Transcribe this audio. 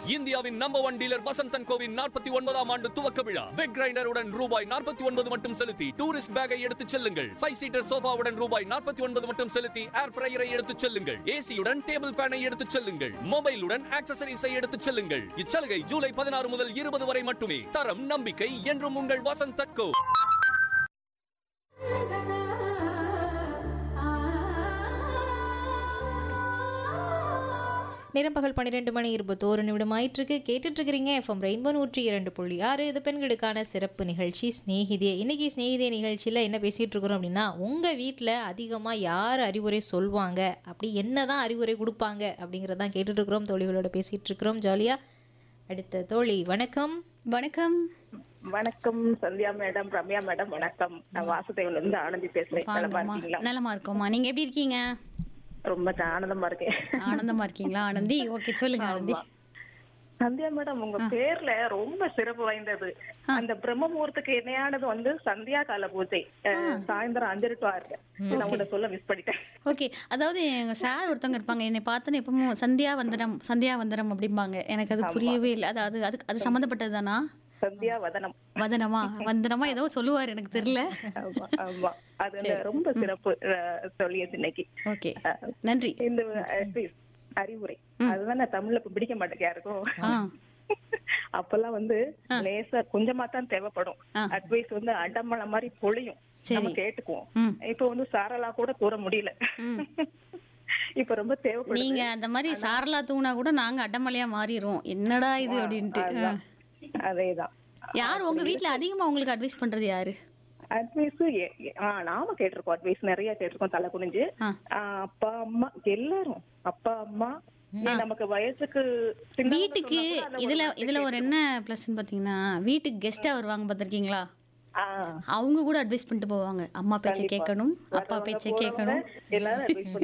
இந்தியாவின் number one dealer Vasanthan கோவின் நாற்பத்தி ஒன்பதாம் ஆண்டு துவக்க விழா வெக் கிரைண்டருடன் ரூபாய் நாற்பத்தி ஒன்பது மட்டும் செலுத்தி டூரிஸ்ட் பேக்கை எடுத்துச் செல்லுங்கள் ஃபைவ் சீட்டர் சோஃபாவுடன் ரூபாய் நாற்பத்தி ஒன்பது மட்டும் செலுத்தி ஏர் ஃப்ரையரை எடுத்துச் செல்லுங்கள் ஏசியுடன் டேபிள் ஃபேனை எடுத்துச் செல்லுங்கள் மொபைலுடன் ஆக்சசரிஸை எடுத்துச் செல்லுங்கள் இச்சலுகை ஜூலை பதினாறு முதல் இருபது வரை மட்டுமே தரம் நம்பிக்கை என்றும் உங்கள் வசந்தன் கோ நேரம் பகல் பன்னிரெண்டு மணி இருபத்தோரு நிமிடம் ஆயிட்டிருக்கு கேட்டுட்டு இருக்கிறீங்க எஃப்எம் ரெயின்போ நூற்றி இரண்டு புள்ளி ஆறு இது பெண்களுக்கான சிறப்பு நிகழ்ச்சி ஸ்நேகிதே இன்னைக்கு ஸ்நேகிதே நிகழ்ச்சியில் என்ன பேசிகிட்டு இருக்கிறோம் அப்படின்னா உங்கள் வீட்டில் அதிகமாக யார் அறிவுரை சொல்வாங்க அப்படி என்ன தான் அறிவுரை கொடுப்பாங்க அப்படிங்கிறதான் கேட்டுட்டு இருக்கிறோம் தோழிகளோட பேசிகிட்டு இருக்கிறோம் ஜாலியாக அடுத்த தோழி வணக்கம் வணக்கம் வணக்கம் சந்தியா மேடம் ரம்யா மேடம் வணக்கம் நான் வாசுதேவன்ல இருந்து ஆனந்தி பேசுறேன் நலமா வாங்கம்மா இருக்கீங்களா நலமா இருக்கோம்மா நீங்க எப்படி இருக்கீங்க ரொம்ப ஆனந்தமா இருக்கேன் ஆனந்தமா இருக்கீங்களா ஆனந்தி ஓகே சொல்லுங்க ஆனந்தி ஆமா. சந்தியா மேடம் உங்க பேர்ல ரொம்ப சிறப்பு வாய்ந்தது அந்த பிரம்ம முகூர்த்துக்கு இணையானது வந்து சந்தியா கால பூஜை அஹ், சாயந்தரம் அஞ்சு டு ஆறு நான் உங்களை சொல்ல மிஸ் பண்ணிட்டேன் ஓகே அதாவது எங்க சார் ஒருத்தவங்க இருப்பாங்க என்னை பார்த்தோன்னே எப்பவும் சந்தியா வந்தனம் சந்தியா வந்தனம் அப்படிம்பாங்க எனக்கு அது புரியவே இல்லை அதாவது அது அது சம்மந்தப்பட்டது தானா சந்தியா வதனம் வதனமா வந்தனமா ஏதோ சொல்லுவார் எனக்கு தெரியல ஆமா ஆமா அது அந்த ரொம்ப சிறப்பு அஹ், சொல்லியது இன்னைக்கு ஓகே அஹ், நன்றி இந்த advice, அறிவுரை அதுதான் நான் தமிழ்ல இப்ப பிடிக்க மாட்டேங்க யாருக்கும் ஆ அப்பெல்லாம் வந்து லேசா கொஞ்சமா தான் தேவைப்படும் ஆ. அட்வைஸ் வந்து அடமலை மாதிரி பொழியும் நம்ம சரி. கேட்டுக்குவோம் ம் இப்ப வந்து சாரலா கூட கூற முடியல ம். இப்ப ரொம்ப தேவைப்படுது நீங்க அந்த மாதிரி சாரலா தூணா கூட நாங்க அடமலையா மாறிடுவோம் என்னடா இது அப்படின்ட்டு ஆ. அதான். அதேதான் யார் உங்க வீட்ல அதிகமா உங்களுக்கு அட்வைஸ் பண்றது யாரு அட்வைஸ் நாம கேட்டிருக்கோம் அட்வைஸ் நிறைய கேட்டிருக்கோம் தலை குனிஞ்சு ஆ. ஆ, அப்பா அம்மா எல்லாரும் அப்பா அம்மா நீ நமக்கு வயசுக்கு சின்னவங்க வீட்டுக்கு சொன்னா கூட அதை ஒரு இதுல வார்த்தை இதுல ஒரு என்ன ப்ளஸ்ன்னு பாத்தீங்கன்னா வீட்டுக்கு கெஸ்டா வருவாங்க பாத்திருக்கீங்களா ஆ. அவங்க கூட அட்வைஸ் பண்ணிட்டு போவாங்க அம்மா பேச்சை கண்டிப்பா. கேட்கணும் அப்பா வர்றவங்க பேச்சை போறவங்க கேட்கணும் எல்லாரும் advice